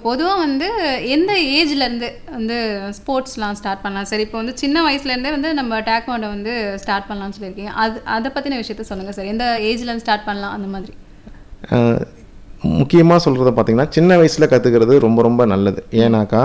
பொதுவாக வந்து எந்த ஏஜ்லேருந்து வந்து ஸ்போர்ட்ஸ்லாம் ஸ்டார்ட் பண்ணலாம் சரி இப்போ வந்து சின்ன வயசுலேருந்தே வந்து நம்ம டேக்வாண்டோ வந்து ஸ்டார்ட் பண்ணலாம்னு சொல்லியிருக்கீங்க அது அதை பற்றின விஷயத்த சொல்லுங்கள் சார் எந்த ஏஜ்லேருந்து ஸ்டார்ட் பண்ணலாம் அந்த மாதிரி முக்கியமாக சொல்கிறத பார்த்தீங்கன்னா சின்ன வயசில் கற்றுக்கிறது ரொம்ப ரொம்ப நல்லது ஏன்னாக்கா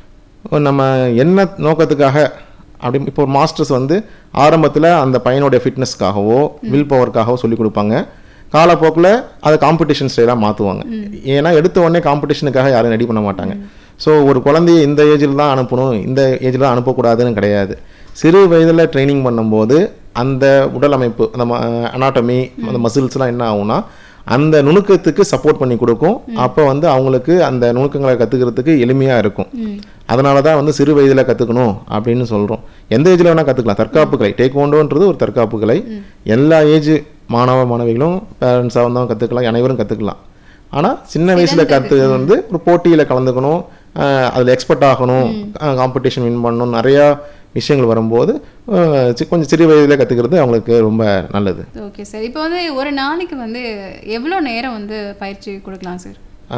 நம்ம என்ன நோக்கத்துக்காக அப்படி இப்போ ஒரு மாஸ்டர்ஸ் வந்து ஆரம்பத்தில் அந்த பையனுடைய ஃபிட்னஸ்க்காகவோ வில் பவருக்காகவோ சொல்லிக் கொடுப்பாங்க காலப்போக்கில் அதை காம்படிஷன் ஸ்டைலாக மாற்றுவாங்க ஏன்னா எடுத்த உடனே காம்படிஷனுக்காக யாரும் ரெடி பண்ண மாட்டாங்க ஸோ ஒரு குழந்தைய இந்த ஏஜில் தான் அனுப்பணும் இந்த ஏஜில் தான் அனுப்பக்கூடாதுன்னு கிடையாது சிறு வயதில் ட்ரைனிங் பண்ணும்போது அந்த உடல் அமைப்பு அந்த அனாட்டமி அந்த மசில்ஸ்லாம் என்ன ஆகும்னா அந்த நுணுக்கத்துக்கு சப்போர்ட் பண்ணி கொடுக்கும் அப்போ வந்து அவங்களுக்கு அந்த நுணுக்கங்களை கற்றுக்கிறதுக்கு எளிமையாக இருக்கும் அதனால தான் வந்து சிறு வயதில் கற்றுக்கணும் அப்படின்னு சொல்கிறோம் எந்த ஏஜில் வேணால் கற்றுக்கலாம் தற்காப்பு கலை டேக்வாண்டோன்றது ஒரு தற்காப்பு கலை எல்லா ஏஜ் மாணவ மாணவிகளும் பேரண்ட்ஸாக வந்தவங்க கற்றுக்கலாம் அனைவரும் கற்றுக்கலாம் ஆனால் சின்ன வயசில் கற்றுக்கிறது வந்து ஒரு போட்டியில் கலந்துக்கணும் அதில் எக்ஸ்பர்ட் ஆகணும் காம்படிஷன் வின் பண்ணணும் நிறையா விஷயங்கள் வரும்போது அஹ், சி- கொஞ்சம் சிறு வயதில் கற்றுக்கிறது அவங்களுக்கு ரொம்ப நல்லது ஓகே சார் இப்போ வந்து ஒரு நாளைக்கு வந்து எவ்வளோ நேரம் வந்து பயிற்சி கொடுக்கலாம் சார்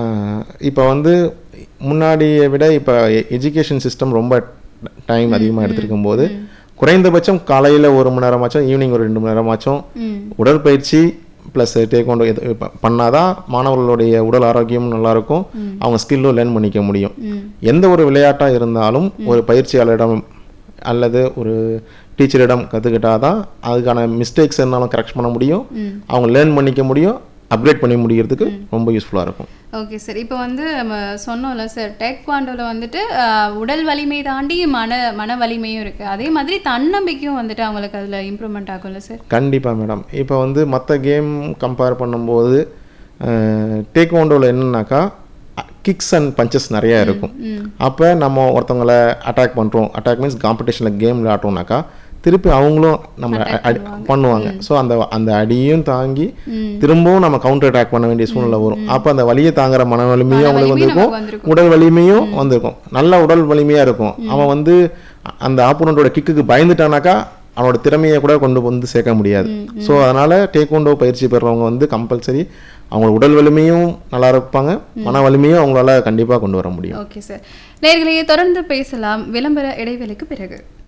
இப்போ வந்து முன்னாடியை விட இப்போ எஜுகேஷன் சிஸ்டம் ரொம்ப டைம் அதிகமாக எடுத்திருக்கும் போது குறைந்தபட்சம் காலையில் ஒரு மணி நேரமாச்சும் ஈவினிங் ஒரு ரெண்டு மணி நேரமாச்சும் ம் உடற்பயிற்சி ப்ளஸ் டேக்வாண்டோ இது ப- பண்ணாதான் மாணவர்களுடைய உடல் ஆரோக்கியமும் நல்லா இருக்கும் அவங்க ஸ்கில்லும் லேர்ன் பண்ணிக்க முடியும் ம் எந்த ஒரு விளையாட்டாக இருந்தாலும் ஒரு பயிற்சியாளரிடம் அல்லது ஒரு டீச்சரிடம் கற்றுக்கிட்டா தான் அதுக்கான மிஸ்டேக்ஸ் இருந்தாலும் கரெக்ட் பண்ண முடியும் ம் அவங்க லேர்ன் பண்ணிக்க முடியும் அப்கிரேட் பண்ணி முடிக்கிறதுக்கு ரொம்ப யூஸ்ஃபுல்லாக இருக்கும் ஓகே சார் இப்போ வந்து நம்ம சொன்னோம்ல சார் டேக்வாண்டோவில் வந்துட்டு ஆஹ், உடல் வலிமை தாண்டி மன மன வலிமையும் இருக்குது அதே மாதிரி தன்னம்பிக்கையும் வந்துட்டு அவங்களுக்கு அதில் இம்ப்ரூவ்மெண்ட் ஆகும்ல சார் கண்டிப்பாக மேடம் இப்போ வந்து மற்ற கேம் கம்பேர் பண்ணும்போது டேக்வாண்டோவில் என்னன்னாக்கா கிக்ஸ் அண்ட் பஞ்சஸ் நிறையா இருக்கும் ம் அப்போ நம்ம ஒருத்தவங்கள அட்டாக் பண்ணுறோம் அட்டாக் மீன்ஸ் காம்படிஷனில் கேம் விளையாட்டோம்னாக்கா திருப்பி அவங்களும் நம்ம அடி பண்ணுவாங்க ஸோ அந்த அந்த அடியும் தாங்கி ம் திரும்பவும் நம்ம கவுண்டர் அட்டாக் பண்ண வேண்டிய சூழ்நிலை வரும் அப்போ அந்த வலியை தாங்குற மன வலிமையும் அவங்களுக்கு வலிமை வந்திருக்கும் நமக்கு வந்திருக்கும் உடல் வலிமையும் வந்திருக்கும் நல்ல உடல் வலிமையாக இருக்கும் அவன் வந்து அந்த ஆப்போனண்டோட கிக்குக்கு பயந்துட்டானாக்கா அவனோட திறமையை கூட கொண்டு வந்து சேர்க்க முடியாது ஸோ அதனால் டேக்வாண்டோ பயிற்சி பெறுறவங்க வந்து கம்பல்சரி அவங்களோட உடல் வலிமையும் நல்லா இருப்பாங்க மன வலிமையும் அவங்களால கண்டிப்பாக கொண்டு வர முடியும் ஓகே சார் நேர்களையே தொடர்ந்து பேசலாம் விளம்பர இடைவேளைக்கு பிறகு